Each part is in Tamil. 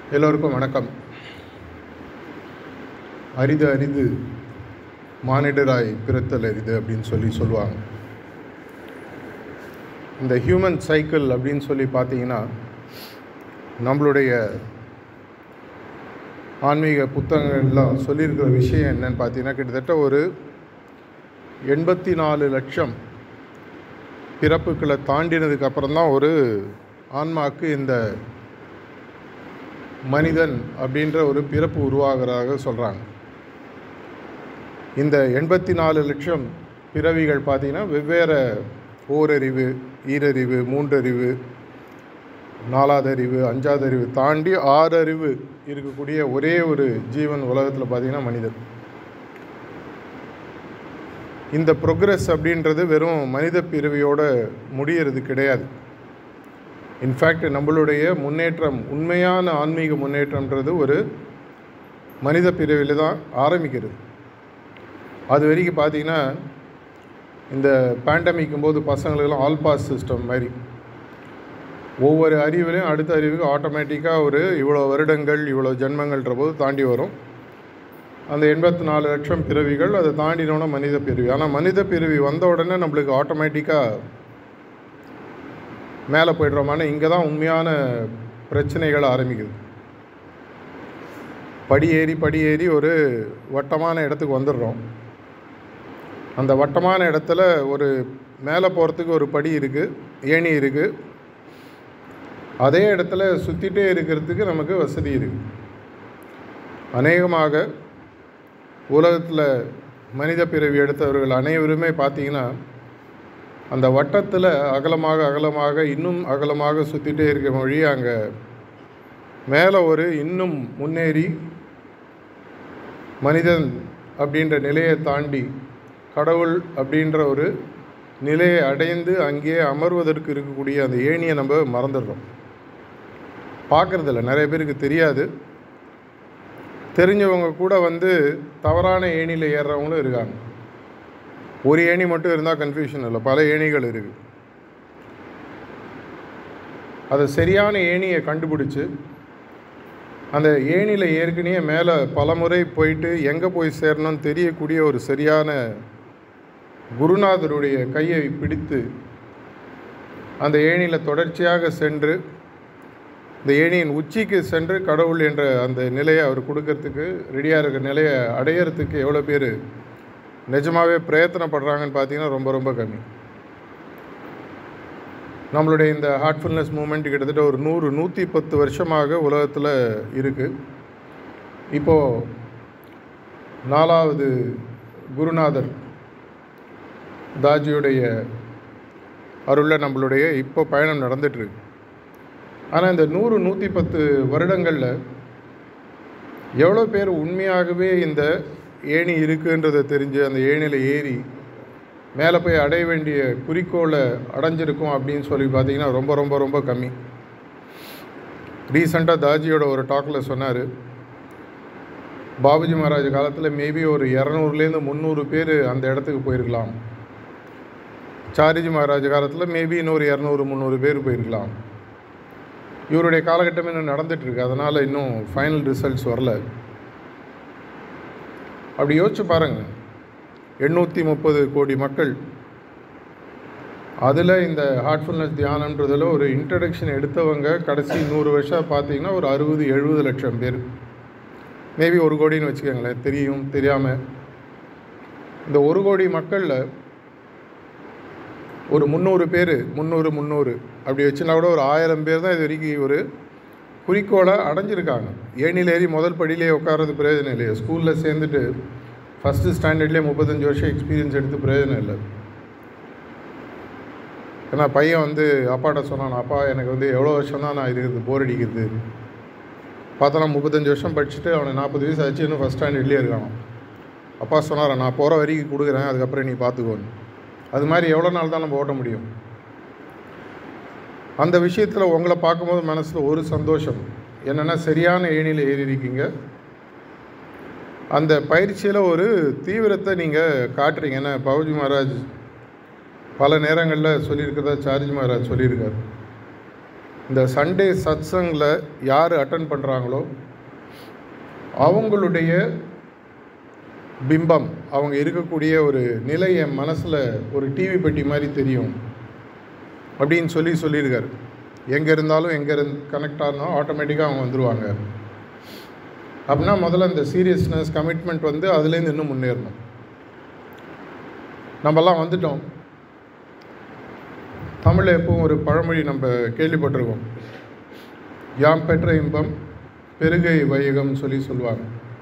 எல்லோருக்கும் வணக்கம் அரிது அரிது மானிடராய் பிறத்தல் அரிது அப்படின்னு சொல்லி சொல்லுவாங்க இந்த ஹியூமன் சைக்கிள் அப்படின்னு சொல்லி பார்த்தீங்கன்னா நம்மளுடைய ஆன்மீக புத்தகங்கள்லாம் சொல்லியிருக்கிற விஷயம் என்னன்னு பார்த்தீங்கன்னா கிட்டத்தட்ட ஒரு எண்பத்தி நாலு லட்சம் பிறப்புகளை தாண்டினதுக்கு அப்புறம் தான் ஒரு ஆன்மாக்கு இந்த மனிதன் அப்படின்ற ஒரு பிறப்பு உருவாகிறதாக சொல்கிறாங்க இந்த எண்பத்தி நாலு லட்சம் பிறவிகள் பார்த்திங்கன்னா வெவ்வேறு ஓரறிவு ஈரறிவு மூன்றறிவு நாலாவது அறிவு அஞ்சாவது அறிவு தாண்டி ஆறு அறிவு இருக்கக்கூடிய ஒரே ஒரு ஜீவன் உலகத்தில் பார்த்திங்கன்னா மனிதன் இந்த ப்ரொக்ரெஸ் அப்படின்றது வெறும் மனித பிறவியோட முடியறது கிடையாது இன்ஃபேக்ட் நம்மளுடைய முன்னேற்றம் உண்மையான ஆன்மீக முன்னேற்றம்ன்றது ஒரு மனித பிரிவில் தான் ஆரம்பிக்கிறது அது வரைக்கும் பார்த்தீங்கன்னா இந்த பேண்டமிக்கும் போது பசங்களுக்கெல்லாம் ஆல் பாஸ் சிஸ்டம் மாதிரி ஒவ்வொரு அறிவிலையும் அடுத்த அறிவுக்கு ஆட்டோமேட்டிக்காக ஒரு இவ்வளோ வருடங்கள் இவ்வளோ ஜென்மங்கள்ன்ற போது தாண்டி வரும் அந்த எண்பத்தி நாலு லட்சம் பிறவிகள் அதை தாண்டினோன்னா மனித பிறவி ஆனால் மனித பிறவி வந்த உடனே நம்மளுக்கு ஆட்டோமேட்டிக்காக மேலே போய்டுறோமான இங்கே தான் உண்மையான பிரச்சனைகள் ஆரம்பிக்குது படி ஏறி படி ஏறி ஒரு வட்டமான இடத்துக்கு வந்துடுறோம் அந்த வட்டமான இடத்துல ஒரு மேலே போகிறதுக்கு ஒரு படி இருக்குது ஏணி இருக்குது அதே இடத்துல சுற்றிட்டே இருக்கிறதுக்கு நமக்கு வசதி இருக்குது அநேகமாக உலகத்தில் மனித பிறவி எடுத்தவர்கள் அனைவருமே பார்த்தீங்கன்னா அந்த வட்டத்தில் அகலமாக அகலமாக இன்னும் அகலமாக சுற்றிட்டே இருக்க மொழி அங்கே மேலே ஒரு இன்னும் முன்னேறி மனிதன் அப்படின்ற நிலையை தாண்டி கடவுள் அப்படின்ற ஒரு நிலையை அடைந்து அங்கேயே அமர்வதற்கு இருக்கக்கூடிய அந்த ஏணியை நம்ம மறந்துடுறோம் பார்க்குறதில்ல நிறைய பேருக்கு தெரியாது தெரிஞ்சவங்க கூட வந்து தவறான ஏணியில் ஏறுறவங்களும் இருக்காங்க ஒரு ஏணி மட்டும் இருந்தால் கன்ஃபியூஷன் இல்லை பல ஏணிகள் இருக்குது அதை சரியான ஏணியை கண்டுபிடிச்சி அந்த ஏணியில் ஏற்கனவே மேலே பல முறை போயிட்டு எங்கே போய் சேரணும்னு தெரியக்கூடிய ஒரு சரியான குருநாதருடைய கையை பிடித்து அந்த ஏணியில் தொடர்ச்சியாக சென்று இந்த ஏணியின் உச்சிக்கு சென்று கடவுள் என்ற அந்த நிலையை அவர் கொடுக்கறதுக்கு ரெடியாக இருக்கிற நிலையை அடையிறதுக்கு எவ்வளோ பேர் நிஜமாகவே பிரயத்தனப்படுறாங்கன்னு பார்த்தீங்கன்னா ரொம்ப ரொம்ப கம்மி நம்மளுடைய இந்த ஹார்ட்ஃபுல்னஸ் மூமெண்ட் கிட்டத்தட்ட ஒரு நூறு நூற்றி பத்து வருஷமாக உலகத்தில் இருக்குது இப்போது நாலாவது குருநாதர் தாஜியுடைய அருளில் நம்மளுடைய இப்போ பயணம் நடந்துகிட்ருக்கு ஆனால் இந்த நூறு நூற்றி பத்து வருடங்களில் எவ்வளோ பேர் உண்மையாகவே இந்த ஏணி இருக்குன்றதை தெரிஞ்சு அந்த ஏணியில் ஏறி மேலே போய் அடைய வேண்டிய குறிக்கோளை அடைஞ்சிருக்கும் அப்படின்னு சொல்லி பார்த்தீங்கன்னா ரொம்ப ரொம்ப ரொம்ப கம்மி ரீசண்டாக தாஜியோட ஒரு டாக்கில் சொன்னார் பாபுஜி மகாராஜ் காலத்தில் மேபி ஒரு இரநூறுலேருந்து முந்நூறு பேர் அந்த இடத்துக்கு போயிருக்கலாம் சாரிஜி மகாராஜ் காலத்தில் மேபி இன்னொரு இரநூறு முந்நூறு பேர் போயிருக்கலாம் இவருடைய காலகட்டம் இன்னும் நடந்துகிட்ருக்கு அதனால் இன்னும் ஃபைனல் ரிசல்ட்ஸ் வரல அப்படி யோசிச்சு பாருங்கள் எண்ணூற்றி முப்பது கோடி மக்கள் அதில் இந்த ஹார்ட்ஃபுல்னஸ் தியானன்றதில் ஒரு இன்ட்ரடக்ஷன் எடுத்தவங்க கடைசி நூறு வருஷம் பார்த்தீங்கன்னா ஒரு அறுபது எழுபது லட்சம் பேர் மேபி ஒரு கோடின்னு வச்சுக்கோங்களேன் தெரியும் தெரியாமல் இந்த ஒரு கோடி மக்களில் ஒரு முந்நூறு பேர் முந்நூறு முந்நூறு அப்படி வச்சுனா கூட ஒரு ஆயிரம் பேர் தான் இது வரைக்கும் ஒரு குறிக்கோளை அடைஞ்சிருக்காங்க ஏணியில் ஏறி முதல் படியிலே உட்கார்றது பிரயோஜனம் இல்லையா ஸ்கூலில் சேர்ந்துட்டு ஃபஸ்ட்டு ஸ்டாண்டர்ட்லேயே முப்பத்தஞ்சு வருஷம் எக்ஸ்பீரியன்ஸ் எடுத்து பிரயோஜனம் இல்லை ஏன்னா பையன் வந்து அப்பாட்ட சொன்னான் அப்பா எனக்கு வந்து எவ்வளோ வருஷம் தான் நான் இருக்கிறது போர் அடிக்கிறது பார்த்தோன்னா முப்பத்தஞ்சு வருஷம் படிச்சுட்டு அவனை நாற்பது வயசு ஆச்சு இன்னும் ஃபஸ்ட் ஸ்டாண்டர்ட்லேயே இருக்கான் அப்பா சொன்னார் நான் போகிற வரைக்கும் கொடுக்குறேன் அதுக்கப்புறம் நீ பார்த்துக்கோன்னு அது மாதிரி எவ்வளோ நாள் தான் நம்ம ஓட்ட முடியும் அந்த விஷயத்தில் உங்களை பார்க்கும்போது மனசில் ஒரு சந்தோஷம் என்னென்னா சரியான ஏணியில் ஏறி இருக்கீங்க அந்த பயிற்சியில் ஒரு தீவிரத்தை நீங்கள் காட்டுறீங்க ஏன்னா பவுஜி மகாராஜ் பல நேரங்களில் சொல்லியிருக்கிறதா சார்ஜி மகாராஜ் சொல்லியிருக்கார் இந்த சண்டே சத்சங்கில் யார் அட்டன் பண்ணுறாங்களோ அவங்களுடைய பிம்பம் அவங்க இருக்கக்கூடிய ஒரு நிலை என் மனசில் ஒரு டிவி பெட்டி மாதிரி தெரியும் அப்படின்னு சொல்லி சொல்லியிருக்காரு எங்கே இருந்தாலும் எங்கே இருந்து கனெக்ட் ஆகணும் ஆட்டோமேட்டிக்காக அவங்க வந்துடுவாங்க அப்படின்னா முதல்ல இந்த சீரியஸ்னஸ் கமிட்மெண்ட் வந்து அதுலேருந்து இன்னும் முன்னேறணும் நம்மலாம் வந்துட்டோம் தமிழில் எப்பவும் ஒரு பழமொழி நம்ம கேள்விப்பட்டிருக்கோம் யாம் பெற்ற இன்பம் பெருகை வையகம் சொல்லி சொல்லுவாங்க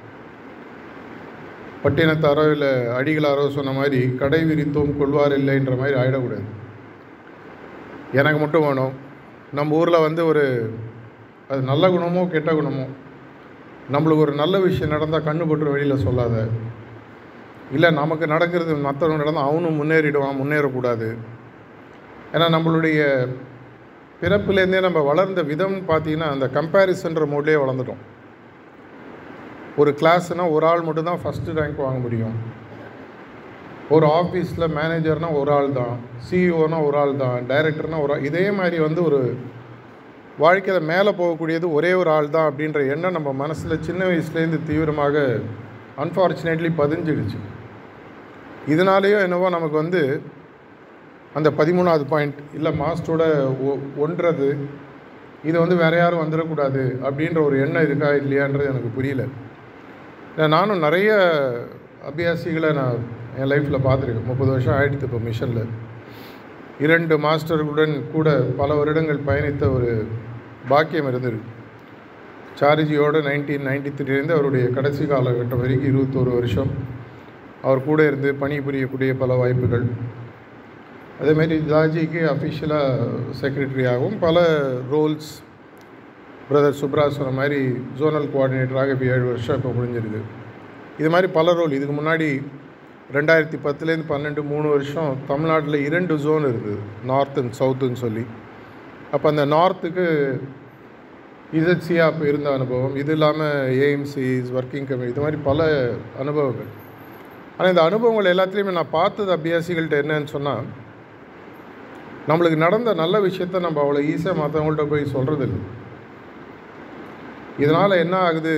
பட்டினத்தாரோ இல்லை அடிகளாரோ சொன்ன மாதிரி கடை விரித்தோம் கொள்வார் இல்லைன்ற மாதிரி ஆகிடக்கூடாது எனக்கு மட்டும் வேணும் நம்ம ஊரில் வந்து ஒரு அது நல்ல குணமோ கெட்ட குணமோ நம்மளுக்கு ஒரு நல்ல விஷயம் நடந்தால் கண்ணு போட்டு வெளியில் சொல்லாத இல்லை நமக்கு நடக்கிறது மற்றவங்க நடந்தால் அவனும் முன்னேறிடுவான் முன்னேறக்கூடாது ஏன்னா நம்மளுடைய பிறப்புலேருந்தே நம்ம வளர்ந்த விதம் பார்த்தீங்கன்னா அந்த கம்பேரிசன்ற மோட்லேயே வளர்ந்துட்டோம் ஒரு கிளாஸ்னால் ஒரு ஆள் மட்டும்தான் ஃபஸ்ட்டு ரேங்க் வாங்க முடியும் ஒரு ஆஃபீஸில் மேனேஜர்னால் ஒரு ஆள் தான் சிஇஓனா ஒரு ஆள் தான் டைரக்டர்னால் ஒரு ஆள் இதே மாதிரி வந்து ஒரு வாழ்க்கையில் மேலே போகக்கூடியது ஒரே ஒரு ஆள் தான் அப்படின்ற எண்ணம் நம்ம மனசில் சின்ன வயசுலேருந்து தீவிரமாக அன்ஃபார்ச்சுனேட்லி பதிஞ்சிடுச்சு இதனாலேயோ என்னவோ நமக்கு வந்து அந்த பதிமூணாவது பாயிண்ட் இல்லை மாஸ்டரோட ஒ ஒன்றது இது வந்து வேறு யாரும் வந்துடக்கூடாது அப்படின்ற ஒரு எண்ணம் இருக்கா இல்லையான்றது எனக்கு புரியல ஏன்னா நானும் நிறைய அபியாசிகளை நான் என் லைஃப்பில் பார்த்துருக்கேன் முப்பது வருஷம் ஆயிடுத்து இப்போ மிஷனில் இரண்டு மாஸ்டர்களுடன் கூட பல வருடங்கள் பயணித்த ஒரு பாக்கியம் இருந்தது சாரிஜியோட நைன்டீன் நைன்டி த்ரீலேருந்து அவருடைய கடைசி காலகட்டம் வரைக்கும் இருபத்தோரு வருஷம் அவர் கூட இருந்து பணி புரியக்கூடிய பல வாய்ப்புகள் அதேமாரி ஜாஜிக்கு அஃபிஷியலாக செக்ரட்டரியாகவும் பல ரோல்ஸ் பிரதர் சுப்ராஜ் சொன்ன மாதிரி ஜோனல் கோஆர்டினேட்டராக இப்போ ஏழு வருஷம் இப்போ முடிஞ்சிருக்கு இது மாதிரி பல ரோல் இதுக்கு முன்னாடி ரெண்டாயிரத்தி பத்துலேருந்து பன்னெண்டு மூணு வருஷம் தமிழ்நாட்டில் இரண்டு ஜோன் இருக்குது நார்த் அண்ட் சவுத்துன்னு சொல்லி அப்போ அந்த நார்த்துக்கு இசட்சியாக அப்போ இருந்த அனுபவம் இது இல்லாமல் ஏஎம்சிஸ் ஒர்க்கிங் கமிட்டி இது மாதிரி பல அனுபவங்கள் ஆனால் இந்த அனுபவங்கள் எல்லாத்துலேயுமே நான் பார்த்தது அபியாசிகள்கிட்ட என்னன்னு சொன்னால் நம்மளுக்கு நடந்த நல்ல விஷயத்த நம்ம அவ்வளோ ஈஸியாக மற்றவங்கள்ட்ட போய் சொல்கிறதில்ல இதனால் என்ன ஆகுது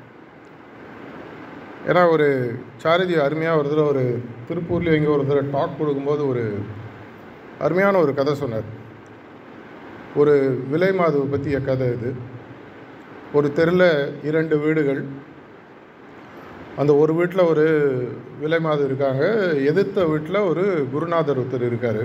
ஏன்னா ஒரு சாரதி அருமையாக ஒரு தடவை ஒரு திருப்பூர்லேயும் எங்கே ஒரு தடவை டாக் கொடுக்கும்போது ஒரு அருமையான ஒரு கதை சொன்னார் ஒரு விலை மாதுவை பற்றிய கதை இது ஒரு தெருவில் இரண்டு வீடுகள் அந்த ஒரு வீட்டில் ஒரு விலை மாது இருக்காங்க எதிர்த்த வீட்டில் ஒரு குருநாதர் ஒருத்தர் இருக்கார்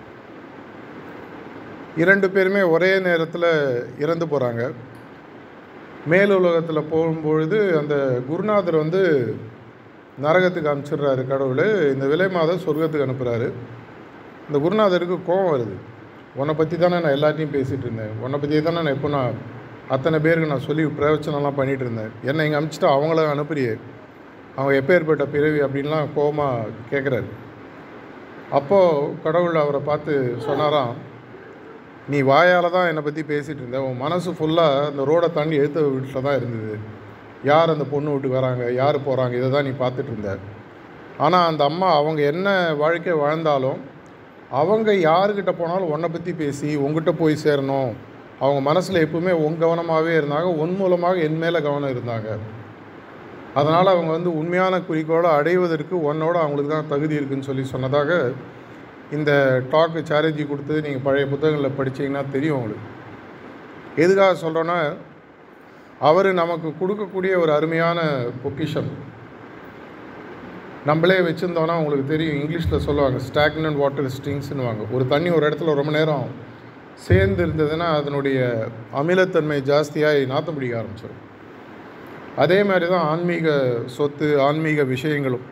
இரண்டு பேருமே ஒரே நேரத்தில் இறந்து போகிறாங்க மேலுலகத்தில் போகும்பொழுது அந்த குருநாதர் வந்து நரகத்துக்கு அனுப்பிச்சிடுறாரு கடவுள் இந்த விலை மாதம் சொர்க்கத்துக்கு அனுப்புகிறாரு இந்த குருநாதருக்கு கோபம் வருது உன்னை பற்றி தானே நான் எல்லாத்தையும் பேசிகிட்டு இருந்தேன் உன்னை பற்றி தானே நான் இப்போ நான் அத்தனை பேருக்கு நான் சொல்லி பிரவச்சனம்லாம் பண்ணிகிட்டு இருந்தேன் என்னை இங்கே அனுப்பிச்சிட்டு அவங்கள அனுப்புறியே அவங்க எப்பேற்பட்ட பிறவி அப்படின்லாம் கோபமாக கேட்குறாரு அப்போது கடவுள் அவரை பார்த்து சொன்னாராம் நீ வாயால் தான் என்னை பற்றி பேசிகிட்டு இருந்த உன் மனசு ஃபுல்லாக அந்த ரோடை தாண்டி எழுத்த வீட்டில் தான் இருந்தது யார் அந்த பொண்ணு வீட்டுக்கு வராங்க யார் போகிறாங்க இதை தான் நீ பார்த்துட்டு இருந்த ஆனால் அந்த அம்மா அவங்க என்ன வாழ்க்கை வாழ்ந்தாலும் அவங்க யாருக்கிட்ட போனாலும் உன்னை பற்றி பேசி உங்ககிட்ட போய் சேரணும் அவங்க மனசில் எப்பவுமே உன் கவனமாகவே இருந்தாங்க உன் மூலமாக என் மேலே கவனம் இருந்தாங்க அதனால் அவங்க வந்து உண்மையான குறிக்கோளை அடைவதற்கு உன்னோட அவங்களுக்கு தான் தகுதி இருக்குன்னு சொல்லி சொன்னதாக இந்த டாக்கு சேலஞ்சி கொடுத்து நீங்கள் பழைய புத்தகங்களில் படிச்சீங்கன்னா தெரியும் உங்களுக்கு எதுக்காக சொல்கிறோன்னா அவர் நமக்கு கொடுக்கக்கூடிய ஒரு அருமையான பொக்கிஷம் நம்மளே வச்சுருந்தோன்னா உங்களுக்கு தெரியும் இங்கிலீஷில் சொல்லுவாங்க ஸ்டாக்னன்ட் வாட்டர் ஸ்ட்ரிங்ஸ்னுவாங்க ஒரு தண்ணி ஒரு இடத்துல ரொம்ப நேரம் சேர்ந்து இருந்ததுன்னா அதனுடைய அமிலத்தன்மை ஜாஸ்தியாகி நாற்றம் பிடிக்க ஆரம்பிச்சிடும் அதே மாதிரி தான் ஆன்மீக சொத்து ஆன்மீக விஷயங்களும்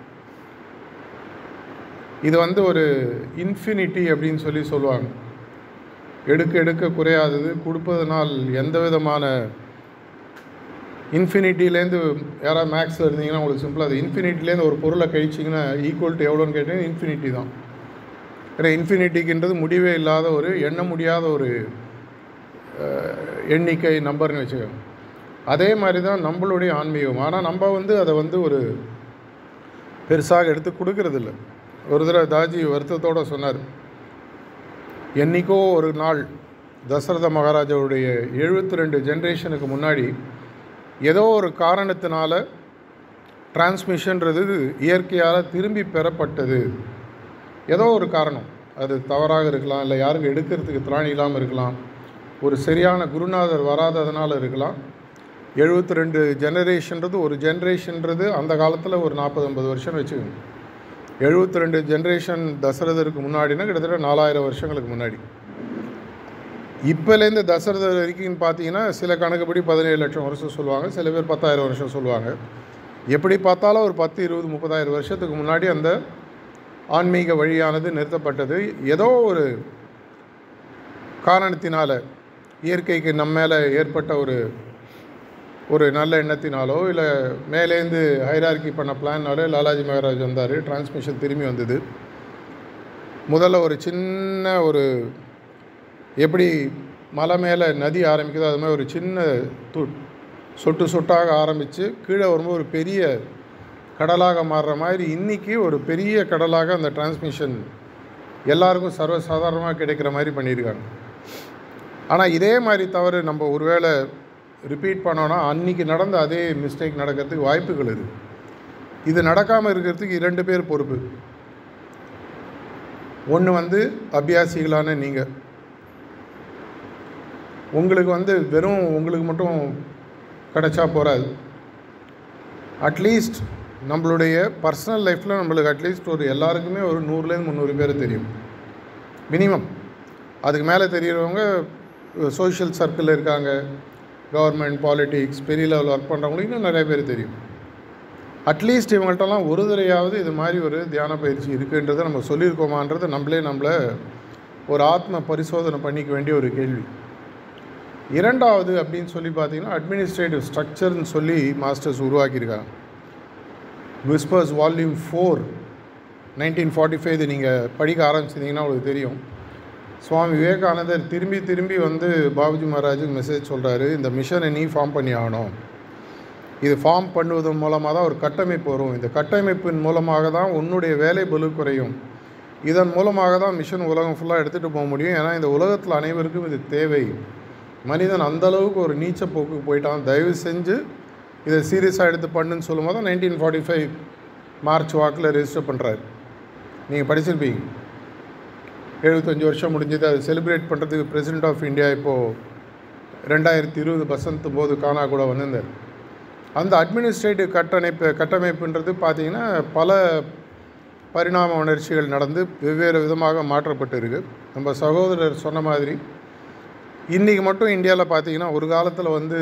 இது வந்து ஒரு இன்ஃபினிட்டி அப்படின்னு சொல்லி சொல்லுவாங்க எடுக்க எடுக்க குறையாதது கொடுப்பதனால் எந்த விதமான இன்ஃபினிட்டிலேருந்து யாராவது மேக்ஸில் இருந்தீங்கன்னா உங்களுக்கு சிம்பிளாக அது இன்ஃபினிட்டிலேருந்து ஒரு பொருளை கழிச்சிங்கன்னா ஈக்குவல் டு எவ்வளோன்னு கேட்டீங்கன்னா இன்ஃபினிட்டி தான் ஏன்னா இன்ஃபினிட்டிக்குன்றது முடிவே இல்லாத ஒரு எண்ண முடியாத ஒரு அஹ், எண்ணிக்கை நம்பர்னு வச்சுக்கோங்க அதே மாதிரி தான் நம்மளுடைய ஆன்மீகம் ஆனால் நம்ம வந்து அதை வந்து ஒரு பெருசாக எடுத்து கொடுக்கறதில்ல ஒரு தடவை தாஜி வருத்தத்தோடு சொன்னார் என்றைக்கோ ஒரு நாள் தசரத மகாராஜாவுடைய எழுபத்தி ரெண்டு ஜென்ரேஷனுக்கு முன்னாடி ஏதோ ஒரு காரணத்தினால டிரான்ஸ்மிஷன்றது இயற்கையால் திரும்பி பெறப்பட்டது ஏதோ ஒரு காரணம் அது தவறாக இருக்கலாம் இல்லை யாருக்கு எடுக்கிறதுக்கு திராணி இல்லாமல் இருக்கலாம் ஒரு சரியான குருநாதர் வராததுனால இருக்கலாம் எழுபத்தி ரெண்டு ஜெனரேஷன்றது ஒரு ஜென்ரேஷன்றது அந்த காலத்தில் ஒரு நாற்பது ஐம்பது வருஷம் வச்சுக்கோங்க எழுபத்தி ரெண்டு ஜென்ரேஷன் தசரதருக்கு முன்னாடினா கிட்டத்தட்ட நாலாயிரம் வருஷங்களுக்கு முன்னாடி இப்போலேருந்து தசரதர் வரைக்கும் பார்த்தீங்கன்னா சில கணக்குப்படி பதினேழு லட்சம் வருஷம் சொல்லுவாங்க சில பேர் பத்தாயிரம் வருஷம் சொல்லுவாங்க எப்படி பார்த்தாலும் ஒரு பத்து இருபது முப்பதாயிரம் வருஷத்துக்கு முன்னாடி அந்த ஆன்மீக வழியானது நிறுத்தப்பட்டது ஏதோ ஒரு காரணத்தினால இயற்கைக்கு நம்ம மேலே ஏற்பட்ட ஒரு ஒரு நல்ல எண்ணத்தினாலோ இல்லை மேலேருந்து ஹைரார்கி பண்ண பிளான்னாலோ லாலாஜி மகாராஜ் வந்தார் டிரான்ஸ்மிஷன் திரும்பி வந்தது முதல்ல ஒரு சின்ன ஒரு எப்படி மலை மேலே நதி ஆரம்பிக்குதோ அது மாதிரி ஒரு சின்ன து சொட்டு சொட்டாக ஆரம்பித்து கீழே வரும்போது ஒரு பெரிய கடலாக மாறுற மாதிரி இன்றைக்கி ஒரு பெரிய கடலாக அந்த டிரான்ஸ்மிஷன் எல்லாருக்கும் சர்வசாதாரணமாக கிடைக்கிற மாதிரி பண்ணியிருக்காங்க ஆனால் இதே மாதிரி தவறு நம்ம ஒருவேளை ரிப்பீட் பண்ணோன்னா அன்றைக்கி நடந்த அதே மிஸ்டேக் நடக்கிறதுக்கு வாய்ப்புகள் இருக்குது இது நடக்காமல் இருக்கிறதுக்கு இரண்டு பேர் பொறுப்பு ஒன்று வந்து அபியாசிகளான நீங்கள் உங்களுக்கு வந்து வெறும் உங்களுக்கு மட்டும் கிடச்சா போகாது அட்லீஸ்ட் நம்மளுடைய பர்சனல் லைஃப்பில் நம்மளுக்கு அட்லீஸ்ட் ஒரு எல்லாருக்குமே ஒரு நூறுலேருந்து முந்நூறு பேர் தெரியும் மினிமம் அதுக்கு மேலே தெரிகிறவங்க சோஷியல் சர்க்கிளில் இருக்காங்க கவர்மெண்ட் பாலிட்டிக்ஸ் பெரிய லெவலில் ஒர்க் பண்ணுறவங்களுக்கு இன்னும் நிறைய பேர் தெரியும் அட்லீஸ்ட் இவங்கள்ட்டலாம் ஒரு தடையாவது இது மாதிரி ஒரு தியான பயிற்சி இருக்குன்றதை நம்ம சொல்லியிருக்கோமான்றது நம்மளே நம்மளை ஒரு ஆத்ம பரிசோதனை பண்ணிக்க வேண்டிய ஒரு கேள்வி இரண்டாவது அப்படின்னு சொல்லி பார்த்தீங்கன்னா அட்மினிஸ்ட்ரேட்டிவ் ஸ்ட்ரக்சர்னு சொல்லி மாஸ்டர்ஸ் உருவாக்கியிருக்காங்க whispers volume four nineteen forty five இது நீங்கள் படிக்க ஆரம்பிச்சிருந்தீங்கன்னா உங்களுக்கு தெரியும் சுவாமி விவேகானந்தர் திரும்பி திரும்பி வந்து பாபுஜி மகாராஜுக்கு மெசேஜ் சொல்கிறாரு இந்த மிஷனை நீ ஃபார்ம் பண்ணி ஆகணும் இது ஃபார்ம் பண்ணுவதன் மூலமாக தான் ஒரு கட்டமைப்பு வரும் இந்த கட்டமைப்பின் மூலமாக தான் உன்னுடைய வேலை பலு குறையும் இதன் மூலமாக தான் மிஷன் உலகம் ஃபுல்லாக எடுத்துகிட்டு போக முடியும் ஏன்னா இந்த உலகத்தில் அனைவருக்கும் இது தேவை மனிதன் அந்த அளவுக்கு ஒரு நீச்ச போக்குக்கு போயிட்டான் தயவு செஞ்சு இதை சீரியஸாக எடுத்து பண்ணுன்னு சொல்லும்போது தான் நைன்டீன் ஃபார்ட்டி ஃபைவ் மார்ச் வாக்கில் ரெஜிஸ்டர் பண்ணுறாரு நீங்கள் படிச்சிருப்பீங்க எழுபத்தஞ்சி வருஷம் முடிஞ்சது அதை செலிப்ரேட் பண்ணுறதுக்கு பிரசிடெண்ட் ஆஃப் இந்தியா இப்போது ரெண்டாயிரத்தி இருபது பசந்த் போது கானா கூட வந்திருந்தார் அந்த அட்மினிஸ்ட்ரேட்டிவ் கட்டமைப்பு கட்டமைப்புன்றது பார்த்திங்கன்னா பல பரிணாம உணர்ச்சிகள் நடந்து வெவ்வேறு விதமாக மாற்றப்பட்டு இருக்குது நம்ம சகோதரர் சொன்ன மாதிரி இன்றைக்கி மட்டும் இந்தியாவில் பார்த்தீங்கன்னா ஒரு காலத்தில் வந்து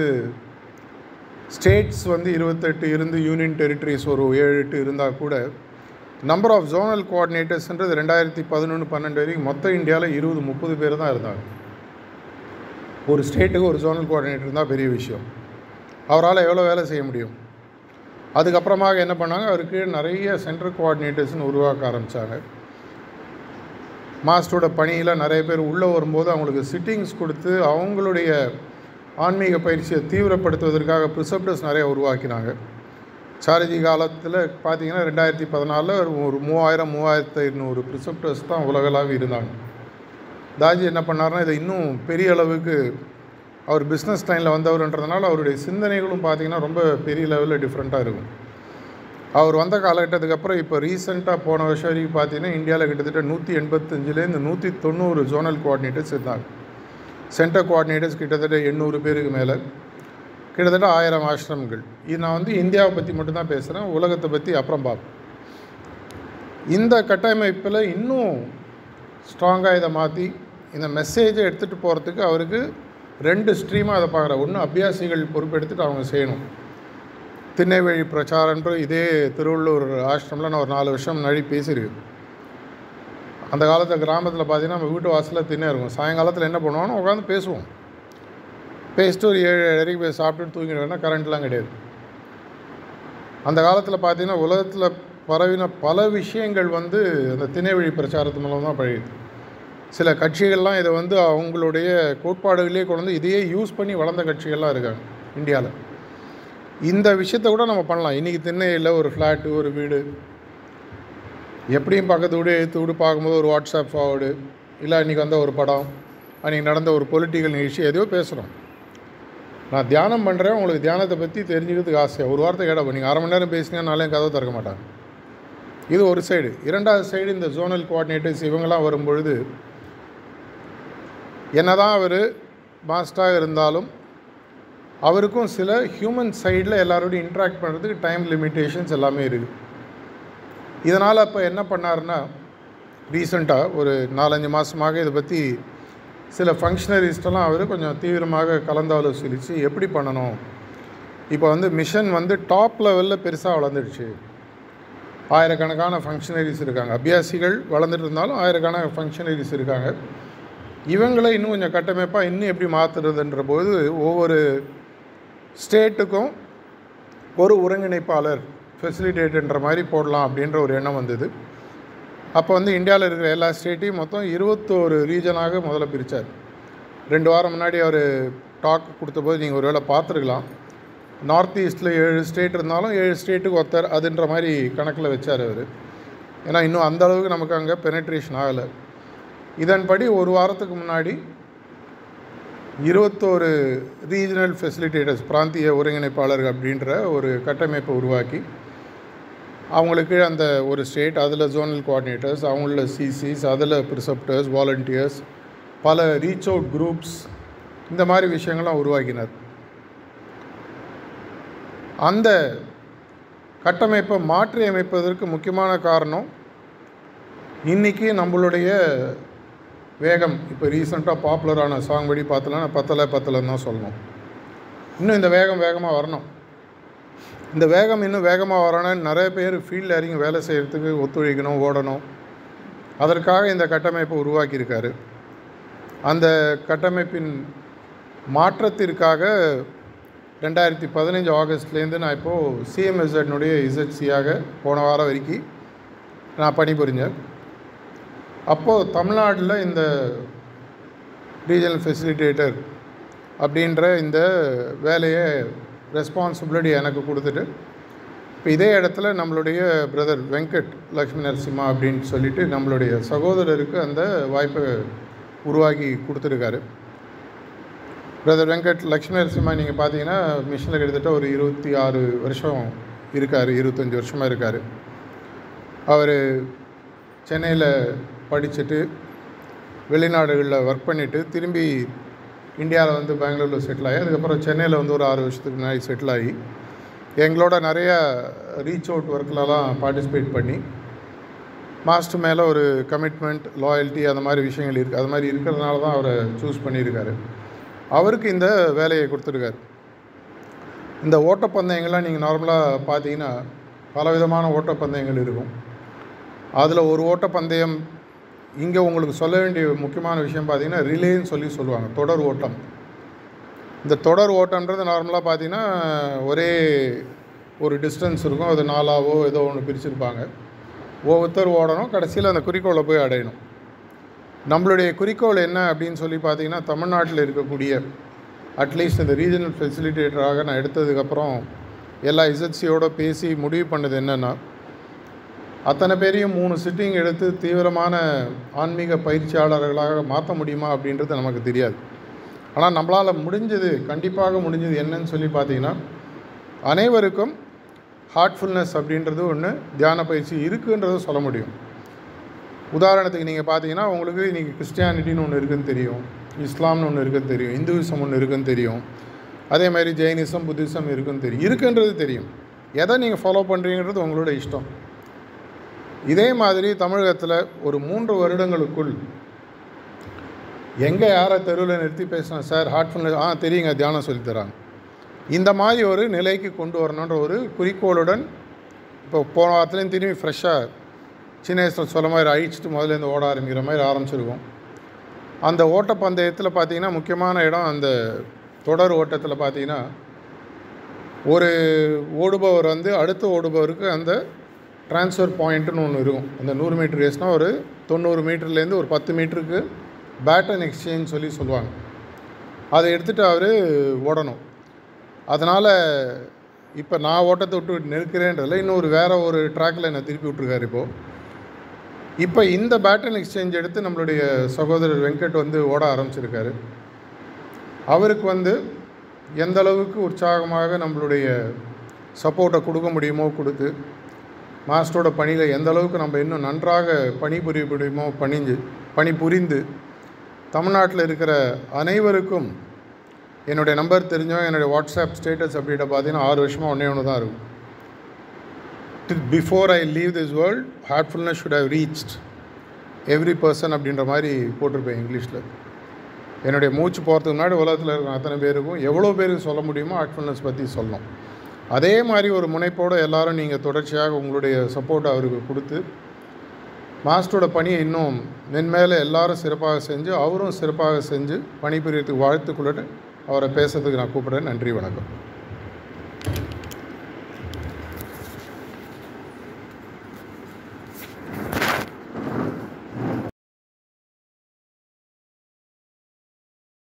ஸ்டேட்ஸ் வந்து இருபத்தெட்டு இருந்து யூனியன் டெரிட்டரிஸ் ஒரு ஏழு எட்டு இருந்தால் கூட நம்பர் ஆஃப் ஜோனல் கோஆர்டினேட்டர்ஸ்ன்றது ரெண்டாயிரத்தி பதினொன்று பன்னெண்டு வரைக்கும் மொத்த இந்தியாவில் இருபது முப்பது பேர் தான் இருந்தாங்க ஒரு ஸ்டேட்டுக்கு ஒரு ஜோனல் கோஆர்டினேட்டர் இருந்தால் பெரிய விஷயம் அவரால் எவ்வளோ வேலை செய்ய முடியும் அதுக்கப்புறமாக என்ன பண்ணாங்க அவருக்கு நிறைய சென்ட்ரல் கோஆர்டினேட்டர்ஸ்னு உருவாக்க ஆரம்பித்தாங்க மாஸ்டரோட பணியில் நிறைய பேர் உள்ளே வரும்போது அவங்களுக்கு சிட்டிங்ஸ் கொடுத்து அவங்களுடைய ஆன்மீக பயிற்சியை தீவிரப்படுத்துவதற்காக ப்ரிசப்டர்ஸ் நிறைய உருவாக்கினாங்க சாரஜி காலத்தில் பார்த்தீங்கன்னா ரெண்டாயிரத்தி பதினாலில் ஒரு மூவாயிரம் மூவாயிரத்து ஐநூறு ப்ரிசப்டர்ஸ் தான் உலகளாக இருந்தாங்க தாஜி என்ன பண்ணார்னா இதை இன்னும் பெரிய அளவுக்கு அவர் பிஸ்னஸ் லைனில் வந்தவர்ன்றதுனால அவருடைய சிந்தனைகளும் பார்த்திங்கன்னா ரொம்ப பெரிய லெவலில் டிஃப்ரெண்ட்டாக இருக்கும் அவர் வந்த காலகட்டத்துக்கு அப்புறம் இப்போ ரீசெண்டாக போன வருஷம் வரைக்கும் பார்த்தீங்கன்னா இந்தியாவில் கிட்டத்தட்ட நூற்றி எண்பத்தஞ்சிலேருந்து நூற்றி தொண்ணூறு ஜோனல் கோஆர்டினேட்டர்ஸ் இருந்தாங்க சென்டர் கோஆர்டினேட்டர்ஸ் கிட்டத்தட்ட எண்ணூறு பேருக்கு மேலே கிட்டத்தட்ட ஆயிரம் ஆசிரமங்கள் இது நான் வந்து இந்தியாவை பற்றி மட்டும்தான் பேசுகிறேன் உலகத்தை பற்றி அப்புறம் பார்ப்போம் இந்த கட்டமைப்பில் இன்னும் ஸ்ட்ராங்காக இதை மாற்றி இந்த மெசேஜை எடுத்துகிட்டு போகிறதுக்கு அவருக்கு ரெண்டு ஸ்ட்ரீமாக அதை பார்க்குறேன் ஒன்று அபியாசிகள் பொறுப்பெடுத்துட்டு அவங்க செய்யணும் திண்ணைவழி பிரச்சாரன்ற இதே திருவள்ளூர் ஆசிரமில் நான் ஒரு நாலு வருஷம் முன்னாடி பேசியிருக்கேன் அந்த காலத்தில் கிராமத்தில் பார்த்தீங்கன்னா நம்ம வீட்டு வாசலில் திண்ணை இருக்கும் சாயங்காலத்தில் என்ன பண்ணுவோம்னா உட்காந்து பேசுவோம் பேசிட்டு ஒரு ஏழு வரைக்கும் போய் சாப்பிட்டுட்டு தூங்கிடுவேன்னா கரண்ட்லாம் கிடையாது அந்த காலத்தில் பார்த்தீங்கன்னா உலகத்தில் பரவின பல விஷயங்கள் வந்து அந்த திணைவழி பிரச்சாரத்து மூலம் தான் பழகுது சில கட்சிகள்லாம் இதை வந்து அவங்களுடைய கோட்பாடுகளே கொண்டு வந்து இதையே யூஸ் பண்ணி வளர்ந்த கட்சிகள்லாம் இருக்காங்க இந்தியாவில் இந்த விஷயத்த கூட நம்ம பண்ணலாம் இன்றைக்கி திண்ணையில் ஒரு ஃப்ளாட்டு ஒரு வீடு எப்படியும் பக்கத்து வீடு எடுத்து வீடு பார்க்கும்போது ஒரு வாட்ஸ்அப் ஃபார்வர்டு இல்லை இன்றைக்கி வந்த ஒரு படம் அன்றைக்கி நடந்த ஒரு பொலிட்டிக்கல் நிகழ்ச்சி எதையோ பேசுகிறோம் நான் தியானம் பண்ணுறேன் உங்களுக்கு தியானத்தை பற்றி தெரிஞ்சுக்கிறதுக்கு ஆசை ஒரு வார்த்தை கேட்டப்போ நீங்கள் அரை மணி நேரம் பேசினீங்கனாலே கதவை திறக்க மாட்டாங்க இது ஒரு சைடு இரண்டாவது சைடு இந்த ஜோனல் கோஆர்டினேட்டர்ஸ் இவங்கெல்லாம் வரும்பொழுது என்னதான் அவர் மாஸ்டராக இருந்தாலும் அவருக்கும் சில ஹியூமன் சைடில் எல்லாரோடையும் இன்ட்ராக்ட் பண்ணுறதுக்கு டைம் லிமிட்டேஷன்ஸ் எல்லாமே இருக்குது இதனால் அப்போ என்ன பண்ணாருன்னா ரீசண்டாக ஒரு நாலஞ்சு மாதமாக இதை பற்றி சில ஃபங்க்ஷனரிஸ்டெல்லாம் அவர் கொஞ்சம் தீவிரமாக கலந்தாலோசிச்சு எப்படி பண்ணணும் இப்போ வந்து மிஷன் வந்து டாப் லெவலில் பெருசாக வளர்ந்துடுச்சு ஆயிரக்கணக்கான ஃபங்க்ஷனரிஸ் இருக்காங்க அபியாசிகள் வளர்ந்துட்டு இருந்தாலும் ஆயிரக்கணக்கான ஃபங்க்ஷனரிஸ் இருக்காங்க இவங்களை இன்னும் கொஞ்சம் கட்டமைப்பாக இன்னும் எப்படி மாற்றுறதுன்ற போது ஒவ்வொரு ஸ்டேட்டுக்கும் ஒரு ஒருங்கிணைப்பாளர் ஃபெசிலிட்டேட்டுன்ற மாதிரி போடலாம் அப்படின்ற ஒரு எண்ணம் வந்தது அப்போ வந்து இந்தியாவில் இருக்கிற எல்லா ஸ்டேட்டையும் மொத்தம் இருபத்தோரு ரீஜனாக முதல்ல பிரித்தார் ரெண்டு வாரம் முன்னாடி அவர் டாக் கொடுத்தபோது நீங்கள் ஒருவேளை பார்த்துருக்கலாம் நார்த் ஈஸ்ட்டில் ஏழு ஸ்டேட் இருந்தாலும் ஏழு ஸ்டேட்டுக்கு ஒருத்தர் அதுன்ற மாதிரி கணக்கில் வச்சார் அவர் ஏன்னா இன்னும் அந்த அளவுக்கு நமக்கு அங்கே பெனட்ரேஷன் ஆகலை இதன்படி ஒரு வாரத்துக்கு முன்னாடி இருபத்தோரு ரீஜனல் ஃபெசிலிட்டேட்டர்ஸ் பிராந்திய ஒருங்கிணைப்பாளர்கள் அப்படின்ற ஒரு கட்டமைப்பை உருவாக்கி அவங்களுக்கு அந்த ஒரு ஸ்டேட் அதில் ஜோனல் கோஆர்டினேட்டர்ஸ் அவங்கள சிசிஸ் அதில் ப்ரிசப்டர்ஸ் வாலண்டியர்ஸ் பல ரீச் அவுட் குரூப்ஸ் இந்த மாதிரி விஷயங்கள்லாம் உருவாக்கினார் அந்த கட்டமைப்பை மாற்றி அமைப்பதற்கு முக்கியமான காரணம் இன்றைக்கி நம்மளுடைய வேகம் இப்போ ரீசெண்டாக பாப்புலரான சாங் படி பார்த்தோன்னா பத்தலை பத்தலைன்னு தான் சொல்லணும் இன்னும் இந்த வேகம் வேகமாக வரணும் இந்த வேகம் இன்னும் வேகமாக வரணும்னு நிறைய பேர் ஃபீல்டில் இறங்கி வேலை செய்கிறதுக்கு ஒத்துழைக்கணும் ஓடணும் அதற்காக இந்த கட்டமைப்பை உருவாக்கியிருக்காரு அந்த கட்டமைப்பின் மாற்றத்திற்காக ரெண்டாயிரத்தி பதினஞ்சு ஆகஸ்ட்லேருந்து நான் இப்போது சிஎம்எஸ்எட்னுடைய இசட்சியாக போன வாரம் வரைக்கும் நான் பணிபுரிஞ்சேன் அப்போது தமிழ்நாட்டில் இந்த ரீஜனல் ஃபெசிலிட்டேட்டர் அப்படின்ற இந்த வேலையை ரெஸ்பான்சிபிலிட்டி எனக்கு கொடுத்துட்டு இப்போ இதே இடத்துல நம்மளுடைய பிரதர் வெங்கட் லக்ஷ்மி நரசிம்மா அப்படின்னு சொல்லிட்டு நம்மளுடைய சகோதரருக்கு அந்த வாய்ப்பை உருவாக்கி கொடுத்துருக்காரு பிரதர் வெங்கட் லக்ஷ்மி நரசிம்மா நீங்கள் பார்த்தீங்கன்னா மிஷனில் கிட்டத்தட்ட ஒரு இருபத்தி ஆறு வருஷம் இருக்கார் இருபத்தஞ்சி வருஷமாக இருக்கார் அவர் சென்னையில் படிச்சுட்டு வெளிநாடுகளில் ஒர்க் பண்ணிவிட்டு திரும்பி இந்தியாவில் வந்து பெங்களூரில் செட்டில் ஆகி அதுக்கப்புறம் சென்னையில் வந்து ஒரு ஆறு வருஷத்துக்கு முன்னாடி செட்டில் ஆகி எங்களோட நிறைய ரீச் அவுட் ஒர்க்லலாம் பார்ட்டிசிபேட் பண்ணி மாஸ்டர் மேலே ஒரு கமிட்மெண்ட் லாயல்ட்டி அந்த மாதிரி விஷயங்கள் இருக்குது அது மாதிரி இருக்கிறதுனால தான் அவரை சூஸ் பண்ணியிருக்காரு அவருக்கு இந்த வேலையை கொடுத்துருக்காரு இந்த ஓட்டப்பந்தயங்கள்லாம் நீங்கள் நார்மலாக பார்த்தீங்கன்னா பலவிதமான ஓட்டப்பந்தயங்கள் இருக்கும் அதில் ஒரு ஓட்டப்பந்தயம் இங்கே உங்களுக்கு சொல்ல வேண்டிய முக்கியமான விஷயம் பார்த்தீங்கன்னா ரிலேன்னு சொல்லி சொல்லுவாங்க தொடர் ஓட்டம் இந்த தொடர் ஓட்டம்ன்றது நார்மலாக பார்த்தீங்கன்னா ஒரே ஒரு டிஸ்டன்ஸ் இருக்கும் அது நாலாவோ ஏதோ ஒன்று பிரிச்சிருப்பாங்க ஒவ்வொருத்தர் ஓடணும் கடைசியில் அந்த குறிக்கோளை போய் அடையணும் நம்மளுடைய குறிக்கோள் என்ன அப்படின்னு சொல்லி பார்த்தீங்கன்னா தமிழ்நாட்டில் இருக்கக்கூடிய அட்லீஸ்ட் இந்த ரீஜனல் ஃபெசிலிட்டேட்டராக நான் எடுத்ததுக்கப்புறம் எல்லா இசட்சியோடு பேசி முடிவு பண்ணது என்னென்னா அத்தனை பேரையும் மூணு சிட்டிங் எடுத்து தீவிரமான ஆன்மீக பயிற்சியாளர்களாக மாற்ற முடியுமா அப்படின்றது நமக்கு தெரியாது ஆனால் நம்மளால் முடிஞ்சது கண்டிப்பாக முடிஞ்சது என்னன்னு சொல்லி பார்த்தீங்கன்னா அனைவருக்கும் ஹார்ட்ஃபுல்னஸ் அப்படின்றது ஒன்று தியான பயிற்சி இருக்குன்றதை சொல்ல முடியும் உதாரணத்துக்கு நீங்கள் பார்த்தீங்கன்னா உங்களுக்கு இன்றைக்கி கிறிஸ்டியானிட்டின்னு ஒன்று இருக்குன்னு தெரியும் இஸ்லாம்னு ஒன்று இருக்குன்னு தெரியும் இந்துவிசம் ஒன்று இருக்குன்னு தெரியும் அதே மாதிரி ஜெயினிசம் புத்திசம் இருக்குன்னு தெரியும் இருக்குன்றது தெரியும் எதை நீங்கள் ஃபாலோ பண்ணுறீங்கிறது உங்களோட இஷ்டம் இதே மாதிரி தமிழகத்தில் ஒரு மூன்று வருடங்களுக்குள் எங்கே யாரை தெருவில் நிறுத்தி பேசினா சார் ஹார்ட்ஃபுல்னஸ் ஆ தெரியுங்க தியானம் சொல்லித்தராங்க இந்த மாதிரி ஒரு நிலைக்கு கொண்டு வரணுன்ற ஒரு குறிக்கோளுடன் இப்போ போன வாரத்துலேயும் திரும்பி ஃப்ரெஷ்ஷாக சின்ன வயசில் சொல்ல மாதிரி அழிச்சிட்டு முதல்ல இருந்து ஓட ஆரம்பிக்கிற மாதிரி ஆரம்பிச்சிருக்கோம் அந்த ஓட்டப்பந்தயத்தில் பார்த்தீங்கன்னா முக்கியமான இடம் அந்த தொடர் ஓட்டத்தில் பார்த்தீங்கன்னா ஒரு ஓடுபவர் வந்து அடுத்த ஓடுபவருக்கு அந்த ட்ரான்ஸ்ஃபர் பாயிண்ட்டுன்னு ஒன்று இருக்கும் அந்த நூறு மீட்டர் ரேஸ்னால் ஒரு தொண்ணூறு மீட்டர்லேருந்து ஒரு பத்து மீட்டருக்கு பேட்டன் எக்ஸ்சேஞ்ச் சொல்லி சொல்லுவாங்க அதை எடுத்துகிட்டு அவர் ஓடணும் அதனால் இப்போ நான் ஓட்டத்தை விட்டு நெருக்கிறேன்றதில் இன்னொரு வேறு ஒரு ட்ராக்கில் என்னை திருப்பி விட்ருக்காரு இப்போது இப்போ இந்த பேட்டன் எக்ஸ்சேஞ்ச் எடுத்து நம்மளுடைய சகோதரர் வெங்கட் வந்து ஓட ஆரம்பிச்சிருக்காரு அவருக்கு வந்து எந்த அளவுக்கு உற்சாகமாக நம்மளுடைய சப்போர்ட்டை கொடுக்க முடியுமோ கொடுத்து மாஸ்டரோட பணியில் எந்த அளவுக்கு நம்ம இன்னும் நன்றாக பணிபுரிய முடியுமோ பணிஞ்சு பணி புரிந்து தமிழ்நாட்டில் இருக்கிற அனைவருக்கும் என்னுடைய நம்பர் தெரிஞ்சவங்க என்னுடைய வாட்ஸ்அப் ஸ்டேட்டஸ் அப்டேட்டை பார்த்தீங்கன்னா ஆறு வருஷமாக ஒன்றே ஒன்று தான் இருக்கும் before I leave this world heartfulness should have reached every person அப்படின்ற மாதிரி போட்டிருப்பேன் இங்கிலீஷில் என்னுடைய மூச்சு போகிறதுக்கு முன்னாடி உலகத்தில் இருக்கிற அத்தனை பேருக்கும் எவ்வளோ பேருக்கு சொல்ல முடியுமோ ஹார்ட்ஃபுல்னஸ் பற்றி சொல்லணும் அதே மாதிரி ஒரு முனைப்போடு எல்லாரும் நீங்கள் தொடர்ச்சியாக உங்களுடைய சப்போர்ட்டை அவருக்கு கொடுத்து மாஸ்டரோட பணியை இன்னும் மென்மேலே எல்லாரும் சிறப்பாக செஞ்சு அவரும் சிறப்பாக செஞ்சு பணிபுரியத்துக்கு வாழ்த்துக்குள்ளட்டு அவரை பேசுறதுக்கு நான் கூப்பிட்றேன் நன்றி வணக்கம்